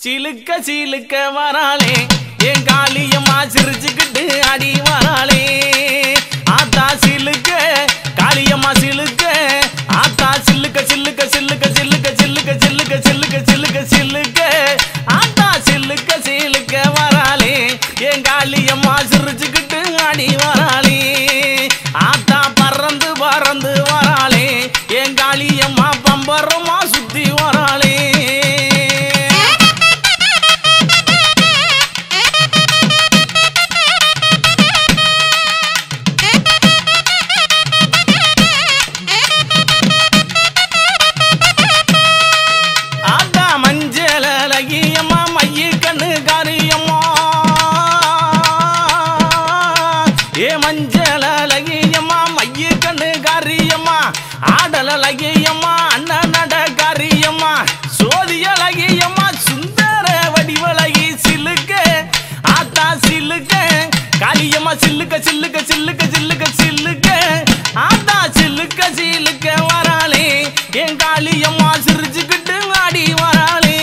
சிலுக்க சிலுக்க வராளே என் காளியம்மா சிரிச்சுக்கிட்டு அடி வராளே ஆத்தா சிலுக்க காளியம்மா சிலுக்க ஆத்தா சில்லுக்க சில்லுக்க சில்லுக்க சில்லுக்க சில்லுக்க சில்லுக்க சில்லுக்க சில்லுக்க சில்லுக்க ஆத்தா சில்லுக்க சிலுக்க வராளே என் காளியம்மா சிரிச்சுக்கிட்டு அடி வராளே ஆத்தா பறந்து பறந்து வராளே என் காளியம்மா பம்பரமா சுத்தி வராளே ஆத்தா மஞ்சள் அழகியம்மா மைய கண்ணு காரியம்மா ஏ மஞ்சள் அழகியம்மா மைய கண்ணு காரியம்மா ஆடல் அழகியம்மா அண்ணன் நட காரியம்மா சோதி அழகியம்மா சுந்தர வடிவழகி சிலுக்க ஆத்தா சிலுக்க காளியம்மா சில்லுக்க சில்லுக்க சில்லுக்க சில்லுக்க சில்லுக்க ஆத்தா சில்லுக்க சில்லுக்க வராளே என் காளியம்மா சிரிச்சுக்கிட்டு ஆடி வராளே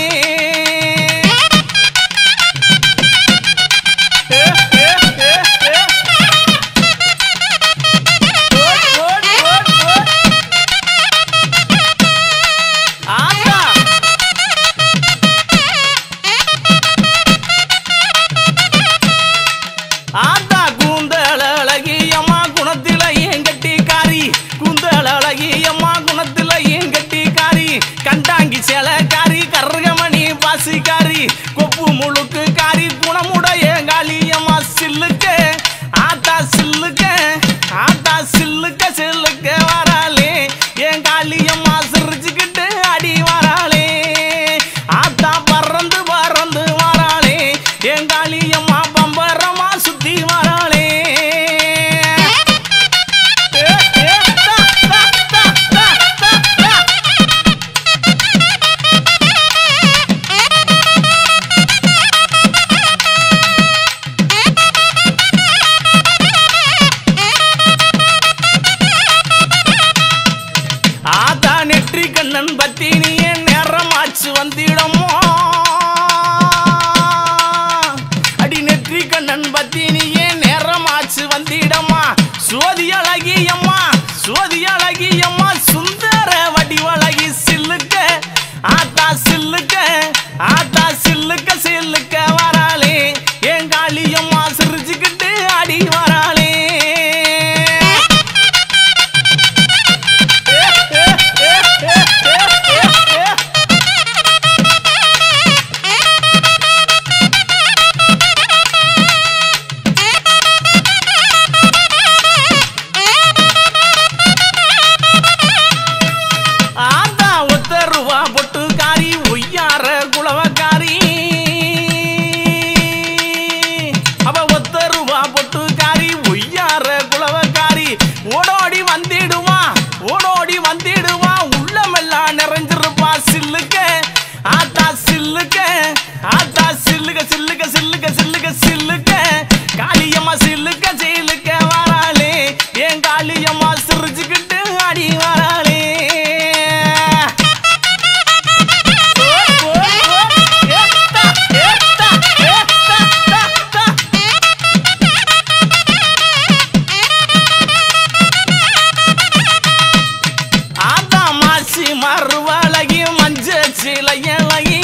ஏ, ஏ, ஏ, ஏ. ஓட், ஓட், ஓட், ஓட். ஆத்தா ஆத்தா கூந்தல் அழகியம்மா குணத்தில ஏன் கட்டிக்காரி கூந்தல் அழகியம்மா குணத்தில ஏன் கட்டிக்காரி கண்டாங்கி சேலக்காரி கருகமணி பாசிக்காரி கொப்பு முழுக்கு காரி குணமுடைய காளியம்மா சில்லுக்க ஆத்தா சில்லுக்க ஆத்தா சில்லுக்க சில்லுக்க வராளே என் காளியம்மா சிரிச்சுக்கிட்டு அடி வராளே ஆத்தா பறந்து பறந்து வராளே என் காளியம்மா பம்பரமா சுத்தி வராளே ஏ, ஏ, தா, தா, தா, தா, தா, தா. ஆத்தா நெற்றி கண்ணன் பத்தி நீ என் நேரமாச்சு வந்திடமோ அடி நெற்றி கண்ணன் பத்தி நீ என் நேரமாச்சு வந்திடமா சோதி அழகியம்மா சோதி அழகியம்மா சுந்தர வடிவழகி சில்லுக்க ஆத்தா சில்லுக்க ஆத்தா சில்லுக்க சில்லுக்க வராளே என் காளியம்மா சிரிச்சுக்கிட்டு அடி வராளே ஆத்தா ஒத்த ரூபா பொட்டுக்காரி ஒய்யார குளவக்காரி அவ ஒத்த ரூபா பொட்டுக்காரி ஒய்யார குளவக்காரி ஓடோடி வந்திடுவா ஓடோடி வந்திடுவா உள்ளமெல்லாம் நிறைஞ்சிருப்பா சில்லுக்க ஆத்தா சில்லுக்க ஆத்தா சில்லுக்க சில்லுக்க சில்லுக்க சில்லுக்க சில்லுக்க காளியம்மா சில்லுக்க சில்லுக்க வராளே என் காளியம்மா சிரிச்சுக்கிட்டு அடி வராளே ஓ, ஓ, ஓ, ஏத்தா, ஏத்தா, ஏத்தா, தா, தா. ஆத்தா மாசி மறுவழகி மஞ்ச சிலையழகி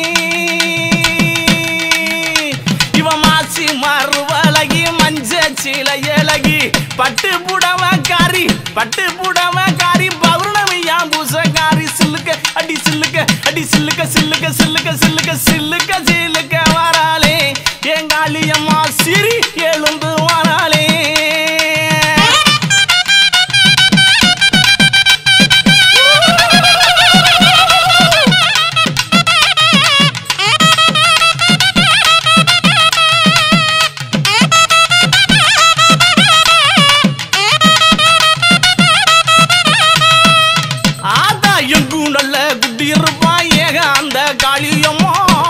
இவ மாசி மறுவழகி மஞ்ச சிலையழகி பட்டு புடவக்காரி பட்டு புடவக்காரி பௌர்ணமியா பூசக்காரி சில்லுக்க அடி சில்லுக்க அடி சில்லுக்க சில்லுக்க சில்லுக்க சில்லுக்க சில்லுக்க சில்லுக்க வராளே எங்காளியம்மா சிரி எழுந்து வராளே ஆத்தா எங்கும் நல்ல குட்டி இருப்பான் ஏக அந்த காளியம்மா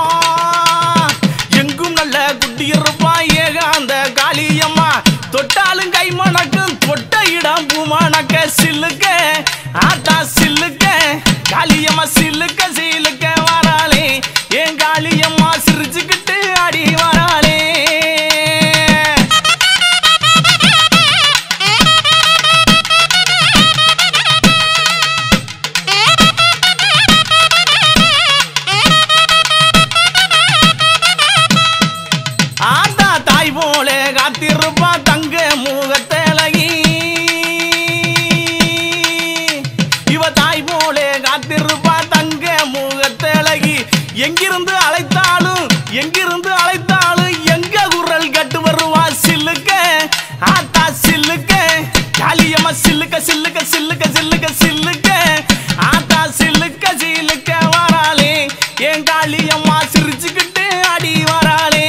எங்கும் நல்ல குட்டி இருப்பான் ஏக அந்த காளியம்மா தொட்டாலும் கை மணக்கும் தொட்ட இடம் பூ மணக்க சில்லுக்க ஆத்தா சில்லுக்க காளியம்மா சில்லுக்க சிலுக்க வராளே ஏன் காளியம்மா எங்கிருந்து அழைத்தாலும் எங்கிருந்து அழைத்தாலும் எங்க குரல் கட்டு வருவா சில்லுக்க ஆத்தா சில்லுக்க காளியம்மா சில்லுக்க சில்லுக்க சில்லுக்க சில்லுக்க சில்லுக்க ஆத்தா சில்லுக்க சில்லுக்க வராளே என் காளியம்மா சிரிச்சுக்கிட்டு அடி வராளே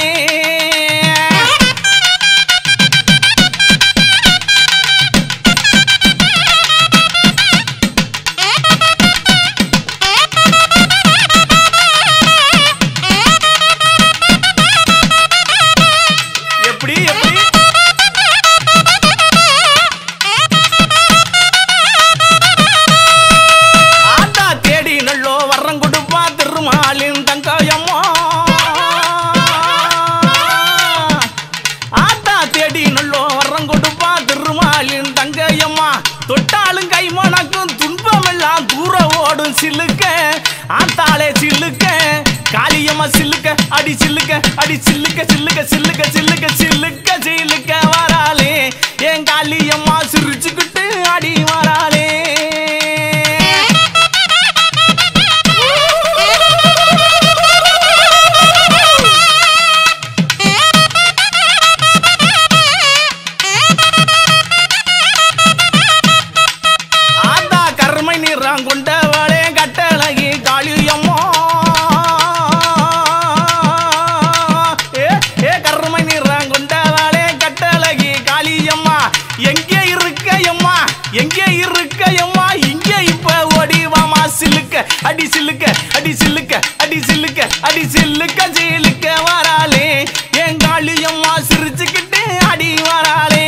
எப்படி எப்படி ஆத்தா தேடி நல்லோ வர்றம் கொடுப்பா திருமாலின் தங்காயம்மா ஆத்தா தேடி நல்லோ வர்றம் கொடுப்பா திருமாலின் தங்கையம்மா தொட்டாலும் கை மணக்கும் துன்பமெல்லாம் தூர ஓடும் சில்லுக்க ஆத்தாளே சில்லுக்க காளியம்மா சில்லுக்க அடி சில்லுக்க அடி சில்லுக்க சில்லுக்க சில்லுக்க சில்லுக்க சில்லுக்க சில்லுக்க வராளே என் காளியம்மா சிரிச்சுக்கிட்டு அடி வராளே ஆத்தா கருமை நிறம் கொண்டவளே கட்டழகி காளியம்மா ஏ ஏ கருமை நிறம் கொண்டவளே கட்டழகி காளியம்மா எங்கே இருக்கையம்மா எங்கே இருக்கையம்மா இங்கே இப்ப ஓடிவாமா சில்லுக்க அடி சில்லுக்க அடி சில்லுக்க அடி சில்லுக்க அடி சில்லுக்க சில்லுக்க வராளே என் காளியம்மா சிரிச்சுக்கிட்டு அடி வராளே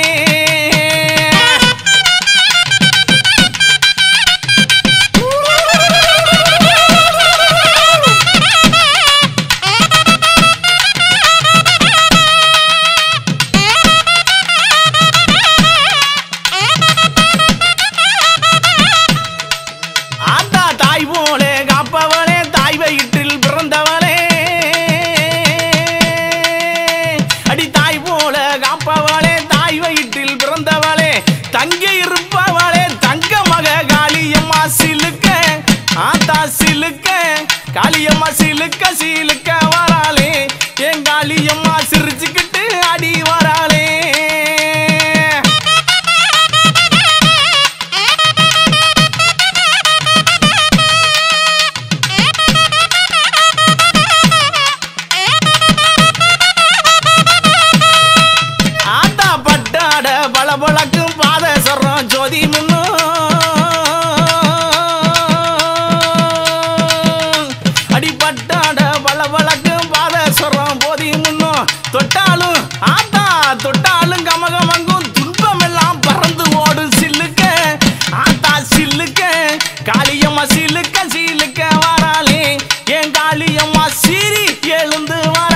ஆத்தா தாய் போலே காப்பவளே தாய் வயிற்றில் பிறந்தவளே அடி தாய் போல காப்பவளே தாய் வயிற்றில் பிறந்தவளே தங்கி இருப்பவளே தங்க மக காளியம்மா சிலுக்க ஆத்தா சிலுக்க காளியம்மா சிலுக்க சிலுக்க வராளே என் காளியம்மா சிரிச்சுக்கிட்டு அடி வராளே ஆத்தா பட்டாட பல பழக்கும் பாத சொல்றோம் ஜோதி முன்னு அடி பட்டாட பல பழக்கும் பாத சொல்றோம் போதி முன்னும் தொட்டாலும் ஆத்தா தொட்டாலும் கமகமங்கும் துன்பம் எல்லாம் பறந்து ஓடும் சில்லுக்க ஆத்தா சில்லுக்க காளியம்மா சிலுக்க சிலுக்க வராளே என் காளியம்மா சீரி எழுந்து வர